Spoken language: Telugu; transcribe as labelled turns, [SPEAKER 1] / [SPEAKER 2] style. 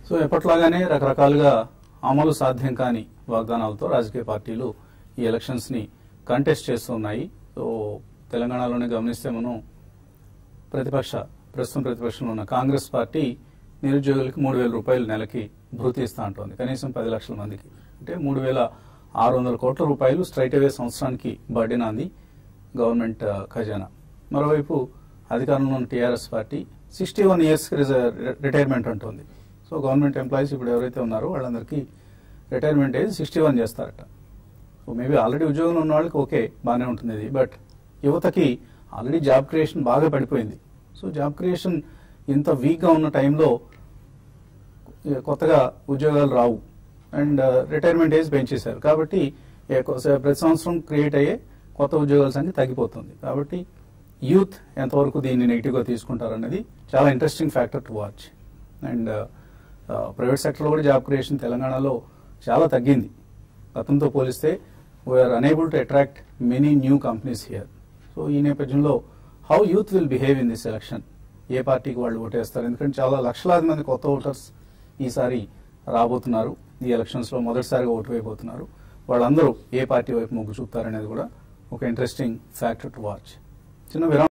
[SPEAKER 1] సో ఎప్పట్లాగానే రకరకాలుగా అమలు సాధ్యం కాని వాగ్దానాలతో రాజకీయ పార్టీలు ఈ ఎలక్షన్స్ ని కంటెస్ట్ చేస్తున్నాయి సో తెలంగాణలోనే గమనిస్తే మనం ప్రతిపక్ష ప్రస్తుతం ప్రతిపక్షంలో ఉన్న కాంగ్రెస్ పార్టీ నిరుద్యోగులకు మూడు వేల రూపాయలు నెలకి భృతి ఇస్తా అంటోంది కనీసం పది లక్షల మందికి అంటే మూడు వేల ఆరు వందల కోట్ల రూపాయలు స్ట్రైట్ అవే సంవత్సరానికి బర్డెన్ అంది గవర్నమెంట్ ఆ, ఖజానా మరోవైపు అధికారంలో ఉన్న TRS party sixty one years retirement అంటోంది సో గవర్నమెంట్ ఎంప్లాయీస్ ఇప్పుడు ఎవరైతే ఉన్నారో వాళ్ళందరికీ రిటైర్మెంట్ ఏజ్ సిక్స్టీ వన్ చేస్తారట సో మేబీ ఆల్రెడీ ఉద్యోగంలో ఉన్న వాళ్ళకి ఓకే బాగానే ఉంటుంది ఇది బట్ యువతకి ఆల్రెడీ జాబ్ క్రియేషన్ బాగా పడిపోయింది సో జాబ్ క్రియేషన్ ఇంత వీక్గా ఉన్న టైంలో ఇక కొత్తగా ఉద్యోగాలు రావు అండ్ రిటైర్మెంట్ ఏజ్ పెంచేశారు కాబట్టి ఏ కొ- ప్రతి సంవత్సరం క్రియేట్ అయ్యే కొత్త ఉద్యోగాల సంఖ్య తగ్గిపోతుంది కాబట్టి యూత్ ఎంతవరకు దీన్ని నెగిటివ్గా తీసుకుంటారనేది చాలా interesting factor to watch and private సెక్టర్లో కూడా జాబ్ క్రియేషన్ తెలంగాణలో చాలా తగ్గింది గతంతో పోలిస్తే we're unable to attract many new companies here so ఈ నేపథ్యంలో how youth will behave in this election ఏ పార్టీకి వాళ్ళు ఓటేస్తారు ఎందుకంటే చాలా లక్షలాది మంది కొత్త ఓటర్స్ ఈసారి రాబోతున్నారు ఈ ఎలక్షన్స్ లో మొదటిసారిగా ఓటు వేయబోతున్నారు వాళ్ళందరూ ఏ పార్టీ వైపు మొగ్గు చూపుతారనేది కూడా ఒక ఇంట్రెస్టింగ్ ఫ్యాక్టర్ టు వాచ్ చిన్న విరామం